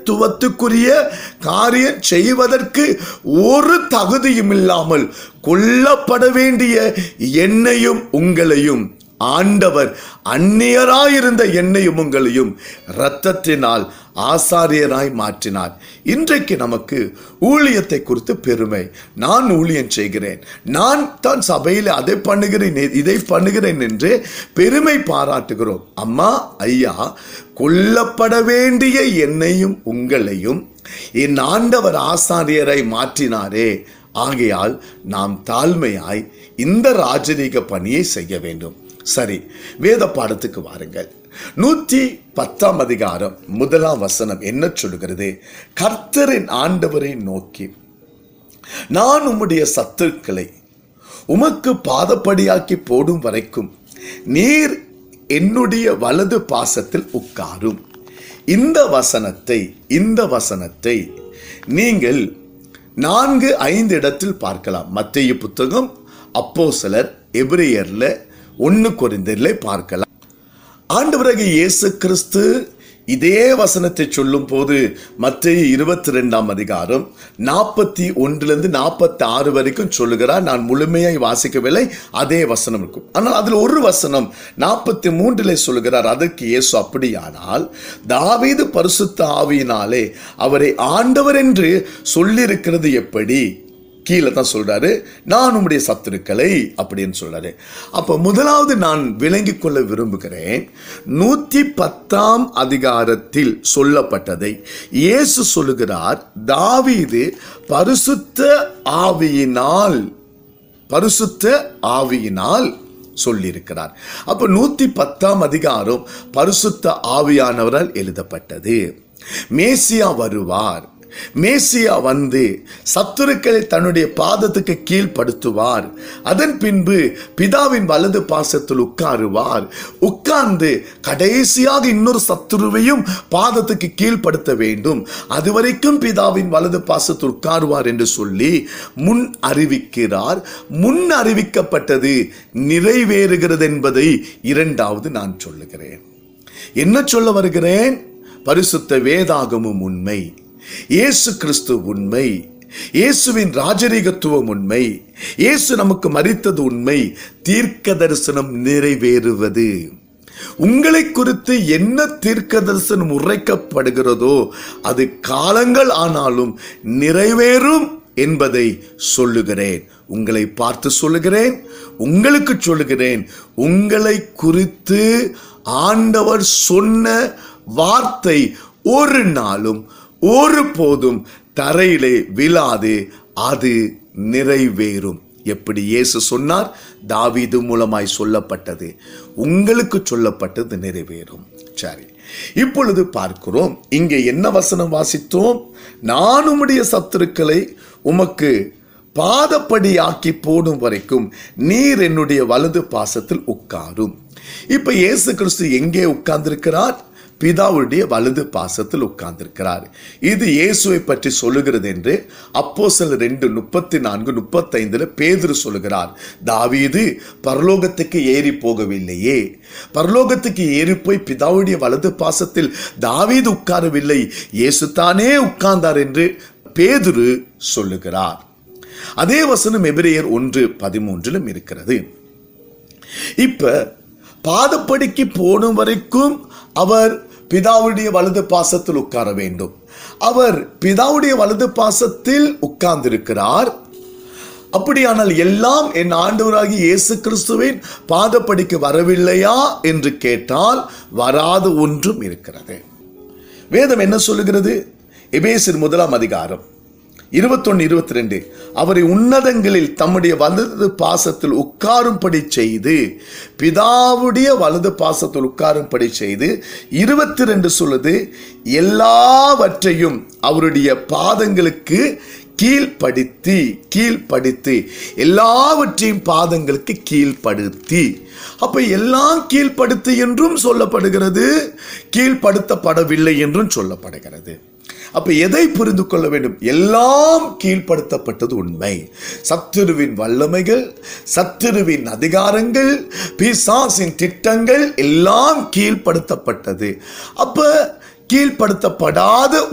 ராஜ்யத்துவத்துக்குரிய காரியம் செய்வதற்கு ஒரு தகுதியும் இல்லாமல் கொல்லப்பட வேண்டிய என்னையும் உங்களையும் ஆண்டவர் அந்நியராயிருந்த என்னையும் உங்களையும் இரத்தத்தினால் ஆசாரியராய் மாற்றினார் இன்றைக்கு நமக்கு ஊழியத்தை குறித்து பெருமை நான் ஊழியம் செய்கிறேன் நான் தான் சபையில் அதை பண்ணுகிறேன் இதை பண்ணுகிறேன் என்று பெருமை பாராட்டுகிறோம் அம்மா ஐயா கொல்லப்பட வேண்டிய என்னையும் உங்களையும் என் ஆண்டவர் ஆசாரியரை மாற்றினாரே ஆகையால் நாம் தாழ்மையாய் இந்த ராஜரீக பணியை செய்ய வேண்டும் சரி வேத பாடத்துக்கு வாருங்கள் நூற்றி பத்தாம் அதிகாரம் முதலாம் வசனம் என்ன சொல்கிறது கர்த்தரின் ஆண்டவரை நோக்கி நான் உம்முடைய சத்துருக்களை உமக்கு பாதப்படியாக்கி போடும் வரைக்கும் நீர் என்னுடைய வலது பாசத்தில் உட்காரும் இந்த வசனத்தை இந்த வசனத்தை நீங்கள் நான்கு ஐந்து இடத்தில் பார்க்கலாம் மத்திய புத்தகம் அப்போ சிலர் எபிரேயர்ல ஒன்னு குறைந்தர்ல பார்க்கலாம் ஆண்டவராகிய இயேசு கிறிஸ்து இதே வசனத்தை சொல்லும் போது மத்திய இருபத்தி ரெண்டாம் அதிகாரம் நாற்பத்தி ஒன்றிலிருந்து நாற்பத்தி ஆறு வரைக்கும் சொல்லுகிறார் நான் முழுமையாய் வாசிக்கவில்லை அதே வசனம் இருக்கும் ஆனால் அதில் ஒரு வசனம் நாற்பத்தி மூன்றிலே சொல்லுகிறார் அதற்கு இயேசு அப்படியானால் தாவீது பரிசுத்த ஆவியினாலே அவரை ஆண்டவர் என்று சொல்லியிருக்கிறது எப்படி கீழே தான் சொல்றாரு நான் உம்முடைய சத்துருக்களை அப்படின்னு சொல்றாரு அப்ப முதலாவது நான் விளங்கிக் கொள்ள விரும்புகிறேன் நூத்தி பத்தாம் அதிகாரத்தில் சொல்லப்பட்டதை இயேசு சொல்லுகிறார் தாவீது பரிசுத்த ஆவியினால் பரிசுத்த ஆவியினால் சொல்லியிருக்கிறார் அப்ப நூத்தி பத்தாம் அதிகாரம் பரிசுத்த ஆவியானவரால் எழுதப்பட்டது மேசியா வருவார் மேசியா வந்து சத்துருக்களை தன்னுடைய பாதத்துக்கு கீழ்ப்படுத்துவார் அதன் பின்பு பிதாவின் வலது பாசத்தில் உட்காருவார் உட்கார்ந்து கடைசியாக இன்னொரு சத்துருவையும் பாதத்துக்கு கீழ்ப்படுத்த வேண்டும் அதுவரைக்கும் பிதாவின் வலது பாசத்தில் உட்காருவார் என்று சொல்லி முன் அறிவிக்கிறார் முன் அறிவிக்கப்பட்டது நிறைவேறுகிறது என்பதை இரண்டாவது நான் சொல்லுகிறேன் என்ன சொல்ல வருகிறேன் பரிசுத்த வேதாகமும் உண்மை இயேசு கிறிஸ்து உண்மை இயேசுவின் ராஜரீகத்துவம் உண்மை இயேசு நமக்கு மறித்தது உண்மை தீர்க்க தரிசனம் நிறைவேறுவது உங்களை குறித்து என்ன தீர்க்க தரிசனம் உரைக்கப்படுகிறதோ அது காலங்கள் ஆனாலும் நிறைவேறும் என்பதை சொல்லுகிறேன் உங்களை பார்த்து சொல்லுகிறேன் உங்களுக்கு சொல்லுகிறேன் உங்களை குறித்து ஆண்டவர் சொன்ன வார்த்தை ஒரு நாளும் ஒரு போதும் தரையிலே விழாது அது நிறைவேறும் எப்படி இயேசு சொன்னார் தாவீது மூலமாய் சொல்லப்பட்டது உங்களுக்கு சொல்லப்பட்டது நிறைவேறும் சரி இப்பொழுது பார்க்கிறோம் இங்கே என்ன வசனம் வாசித்தோம் நான் உம்முடைய சத்துருக்களை உமக்கு பாதப்படி ஆக்கி போடும் வரைக்கும் நீர் என்னுடைய வலது பாசத்தில் உட்காரும் இப்ப இயேசு கிறிஸ்து எங்கே உட்கார்ந்திருக்கிறார் பிதாவுடைய வலது பாசத்தில் உட்கார்ந்திருக்கிறார் இது இயேசுவை பற்றி சொல்லுகிறது என்று அப்போ சில ரெண்டு முப்பத்தி நான்கு முப்பத்தைந்துல பேதுரு சொல்லுகிறார் தாவீது பரலோகத்துக்கு ஏறி போகவில்லையே பரலோகத்துக்கு ஏறி போய் பிதாவுடைய வலது பாசத்தில் தாவீது உட்காரவில்லை இயேசு தானே உட்கார்ந்தார் என்று பேதுரு சொல்லுகிறார் அதே வசனம் எபிரேயர் ஒன்று பதிமூன்றிலும் இருக்கிறது இப்ப பாதப்படிக்கு போடும் வரைக்கும் அவர் பிதாவுடைய வலது பாசத்தில் உட்கார வேண்டும் அவர் பிதாவுடைய வலது பாசத்தில் உட்கார்ந்திருக்கிறார் அப்படியானால் எல்லாம் என் ஆண்டவராகி இயேசு கிறிஸ்துவின் பாதப்படிக்கு வரவில்லையா என்று கேட்டால் வராது ஒன்றும் இருக்கிறது வேதம் என்ன சொல்லுகிறது எபேசின் முதலாம் அதிகாரம் இருபத்தொன்னு இருபத்தி ரெண்டு அவரை உன்னதங்களில் தம்முடைய வலது பாசத்தில் உட்காரும்படி செய்து பிதாவுடைய வலது பாசத்தில் உட்காரும்படி செய்து இருபத்தி ரெண்டு சொல்லுது எல்லாவற்றையும் அவருடைய பாதங்களுக்கு கீழ்ப்படுத்தி கீழ்ப்படுத்தி எல்லாவற்றையும் பாதங்களுக்கு கீழ்ப்படுத்தி அப்ப எல்லாம் கீழ்ப்படுத்தி என்றும் சொல்லப்படுகிறது கீழ்ப்படுத்தப்படவில்லை என்றும் சொல்லப்படுகிறது அப்ப எதை புரிந்து கொள்ள வேண்டும் எல்லாம் கீழ்ப்படுத்தப்பட்டது உண்மை சத்துருவின் வல்லமைகள் சத்துருவின் அதிகாரங்கள் பிசாசின் திட்டங்கள் எல்லாம் கீழ்ப்படுத்தப்பட்டது அப்ப கீழ்ப்படுத்தப்படாத